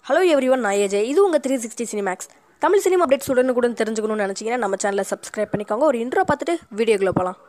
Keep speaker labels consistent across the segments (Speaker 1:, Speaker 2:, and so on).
Speaker 1: hello everyone நான் AJ இது உங்கள் three sixty cinemax Tamil cinema updates உடனுக்குடன் தெரிஞ்சுக்கணும்னு நினச்சிங்கன்னா நம்ம சேனலை சப்ஸ்கிரைப் பண்ணிக்கோங்க ஒரு இன்ட்ரோ பார்த்துட்டு வீடியோக்குள்ளே போகலாம்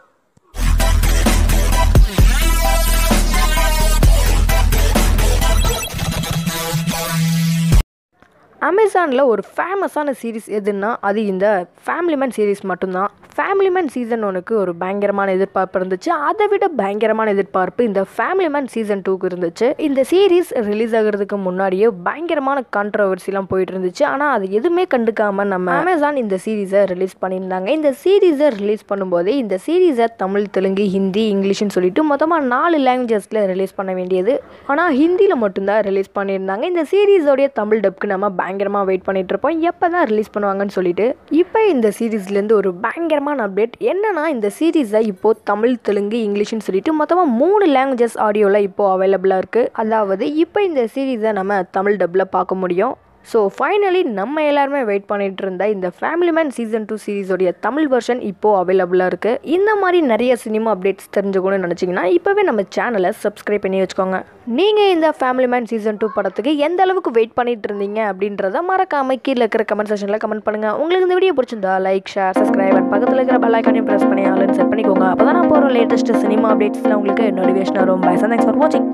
Speaker 1: அமேசானில் ஒரு ஃபேமஸான சீரிஸ் எதுன்னா அது இந்த ஃபேமிலி மேன் சீரிஸ் மட்டும்தான் ஃபேமிலி மேன் சீசன் ஒனுக்கு ஒரு பயங்கரமான எதிர்பார்ப்பு இருந்துச்சு அதை விட பயங்கரமான எதிர்பார்ப்பு இந்த ஃபேமிலி மேன் சீசன் டூக்கு இருந்துச்சு இந்த சீரிஸ் ரிலீஸ் ஆகிறதுக்கு முன்னாடியே பயங்கரமான கான்ட்ரவர்சிலாம் போயிட்டு இருந்துச்சு ஆனால் அது எதுவுமே கண்டுக்காமல் நம்ம அமேசான் இந்த சீரீஸை ரிலீஸ் பண்ணியிருந்தாங்க இந்த சீரீஸை ரிலீஸ் பண்ணும்போதே இந்த சீரீஸை தமிழ் தெலுங்கு ஹிந்தி இங்கிலீஷ்னு சொல்லிட்டு மொத்தமாக நாலு லாங்குவேஜஸில் ரிலீஸ் பண்ண வேண்டியது ஆனால் ஹிந்தியில் மட்டும்தான் ரிலீஸ் பண்ணியிருந்தாங்க இந்த சீரீஸோடைய தமிழ் டப்க்கு நம்ம பயங்கரமாக வெயிட் பண்ணிட்டு இருப்போம் எப்போ தான் ரிலீஸ் பண்ணுவாங்கன்னு சொல்லிட்டு இப்போ இந்த சீரீஸ்லேருந்து ஒரு பயங்கரமான அப்டேட் என்னன்னா இந்த சீரீஸை இப்போ தமிழ் தெலுங்கு இங்கிலீஷ்னு சொல்லிட்டு மொத்தமாக மூணு லாங்குவேஜஸ் ஆடியோவில் இப்போ அவைலபிளாக இருக்குது அதாவது இப்போ இந்த சீரீஸை நம்ம தமிழ் டப்பில் பார்க்க முடியும் ஸோ ஃபைனலி நம்ம எல்லாருமே வெயிட் பண்ணிட்டு இருந்த இந்த ஃபேமிலி மேன் சீசன் டூ சீரிஸோடைய தமிழ் வெர்ஷன் இப்போ அவைலபிளாக இருக்குது இந்த மாதிரி நிறைய சினிமா அப்டேட்ஸ் தெரிஞ்சுக்கணும்னு நினச்சிங்கன்னா இப்போவே நம்ம சேனலை சப்ஸ்கிரைப் பண்ணி வச்சுக்கோங்க நீங்கள் இந்த ஃபேமிலி மேன் சீசன் டூ படத்துக்கு எந்த அளவுக்கு வெயிட் பண்ணிட்டு இருந்தீங்க அப்படின்றத மறக்காம கீழே இருக்கிற கமெண்ட் செக்ஷனில் கமெண்ட் பண்ணுங்கள் உங்களுக்கு இந்த வீடியோ பிடிச்சிருந்தா லைக் ஷேர் சப்ஸ்கிரைப் அண்ட் பக்கத்தில் இருக்கிற பெல் ஐக்கானையும் ப்ரெஸ் பண்ணி ஆளுன்னு செட் பண்ணிக்கோங்க அப்போ தான் நான் போகிற லேட்டஸ்ட் சினிமா அப்டேட்ஸில் உங்களுக்கு நோட்டிஃபிகேஷன் வரும் பை தேங்க்ஸ் ஃபார் வாட்சிங்